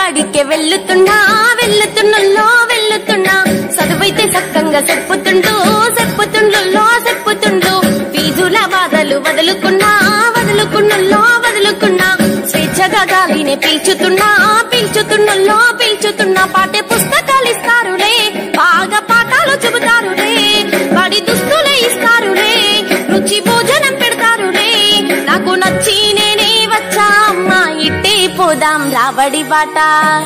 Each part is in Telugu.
బడికే వెళ్ళుతున్నా వెళ్ళుతున్నలో వెళ్ళుతున్నా చదువైతే సక్కంగా చెప్పుతుండు చెప్పుతుండ్లో చెప్పుతుండు ఫీజుల బాధలు వదులుకున్నా వదులుకున్నలో వదులుకున్నా స్వేచ్ఛగా గాలిని పీల్చుతున్నా పీల్చుతున్నలో పీల్చుతున్నా పాఠ్య పుస్తకాలు ఇస్తారులే బాగా పాఠాలు చెబుతారులే బడి దుస్తులే ఇస్తారులే రుచి భోజనం పెడతారులే నాకు నచ్చి నేనే వచ్చా అమ్మా ఇట్టే పోదాం రాబడి బాట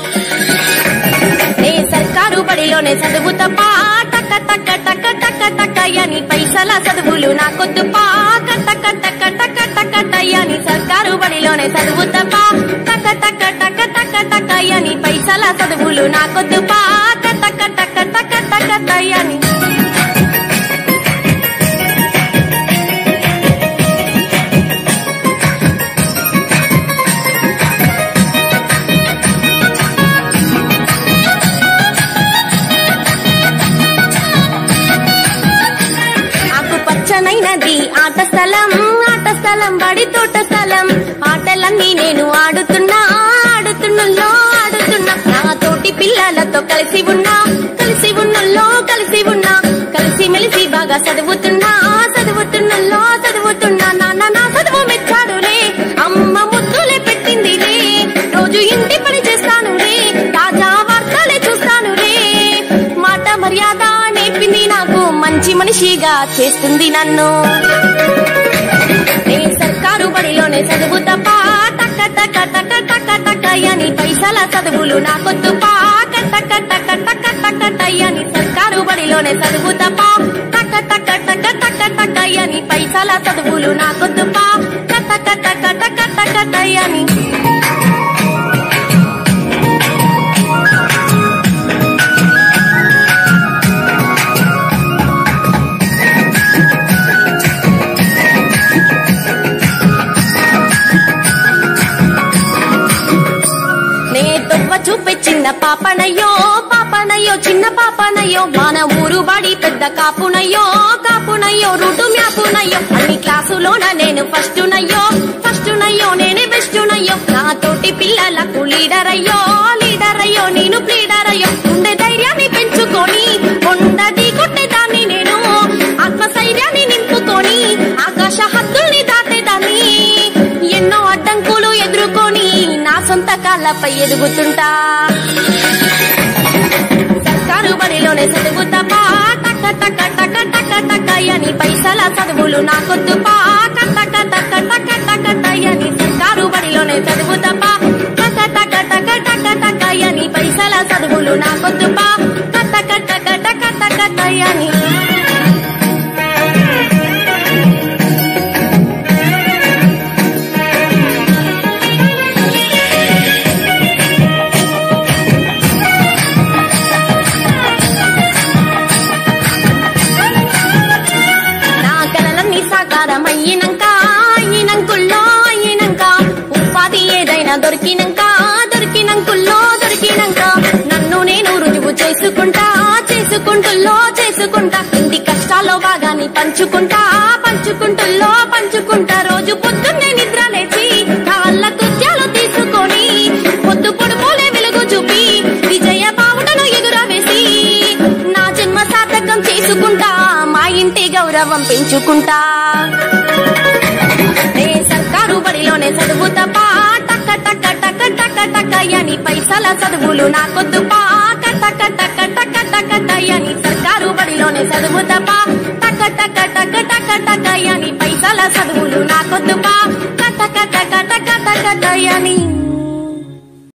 నే సర్కారు బడిలోనే చదువు తప్ప టక టక టక టక టక అని పైసల చదువులు నాకొద్దు పా టక టక టక టక టయ్యని సర్కారు బడిలోనే చదువు తప్ప టక టక టక టక టక అని పైసల చదువులు నాకొద్దు పా టక టక టక టక టయ్యని ఆకు పచ్చనైనది ఆట స్థలం ఆట స్థలం బడి తోట స్థలం ఆటలన్నీ నేను ఆడుతున్నా ఆడుతున్నలో ఆడుతున్నా నా తోటి పిల్లలతో కలిసి ఉన్నా కలిసి ఉన్నలో కలిసి ఉన్నా కలిసి మెలిసి బాగా చదువుతున్నా చదువుతున్నలో చదువుతున్నా నాన్న నా చదువు మెచ్చాడులే అమ్మ ముద్దులే పెట్టిందిలే రోజు ఇంటి పని చేస్తానులే తాజా వార్తలే చూస్తానులే మాట మర్యాద నేర్పింది నాకు మంచి మనిషిగా చేస్తుంది నన్ను నే సర్కారు బడిలోనే చదువు తప్ప టక టక టక టక టక అని పైసల చదువులు నాకొద్దు పా టక టక టక టక టయ్యని సర్కారు బడిలోనే చదువు తప్ప టక టక టక టక టక అని పైసల చదువులు నాకొద్దు పా టక టక టక టక టయ్యని నే తొవ్వ చూపే చిన్న పాపనయ్యో పాపనయ్యో చిన్న పాపనయ్యో మన ఊరు బడి పెద్ద కాపునయ్యో కాపునయ్యో రూటు మ్యాపునయ్యో అన్ని క్లాసులోన నేను ఫస్ట్ నయ్యో ఫస్ట్ నయ్యో నేనే బెస్ట్ నయ్యో నా తోటి పిల్లలకు లీడర్ అయ్యో లీడర్ అయ్యో నేను ప్లీడర్ అయ్యో ఉండే ధైర్యాన్ని పెంచుకొని ఉండది కొట్టేదాన్ని నేను ఆత్మస్థైర్యాన్ని నింపుకొని ఆకాశ హద్దుల్ని దాటేదాన్ని ఎన్నో అడ్డంకులు ఎదుర్కొని నా సొంత కాళ్ళపై ఎదుగుతుంటా సర్కారు బడిలోనే చదువు తప్ప టక టక టక టక టక అని పైసల చదువులు నాకొద్దు పా టక టక టక టక టయని సర్కారు బడిలోనే చదువు తప్ప టక టక టక టక టక అని పైసల చదువులు నాకొద్దు పా టక టక టక టక టయని నా కలలన్నీ సాకారం అయ్యినంక అయ్యినంకుల్లో అయ్యినంక ఉపాధి ఏదైనా దొరికినంక దొరికినంకుల్లో దొరికినంక నన్ను నేను రుజువు చేసుకుంటా చేసుకుంటుల్లో చేసుకుంటా ఇంటి కష్టాల్లో భాగాన్ని పంచుకుంటా పంచుకుంటుల్లో పంచుకుంటా రోజు పొద్దున్నే నిద్ర లేచి కాళ్ళ కృత్యాలు తీసుకొని పొద్దు పొడుపులే వెలుగు చూపి విజయ బావుటను ఎగురవేసి నా జన్మ సార్థకం చేసుకుంటా మా ఇంటి గౌరవం పెంచుకుంటా నే సర్కారు బడిలోనే చదువు తప్ప టక టక టక టక టక అని పైసల చదువులు నాకొద్దు పా టక టక టక టక టయని సర్కారు బడిలోనే చదువు తప్ప టక టక టక టక టక అని పైసల చదువులు నాకొద్దు పా టక టక టక టక టయని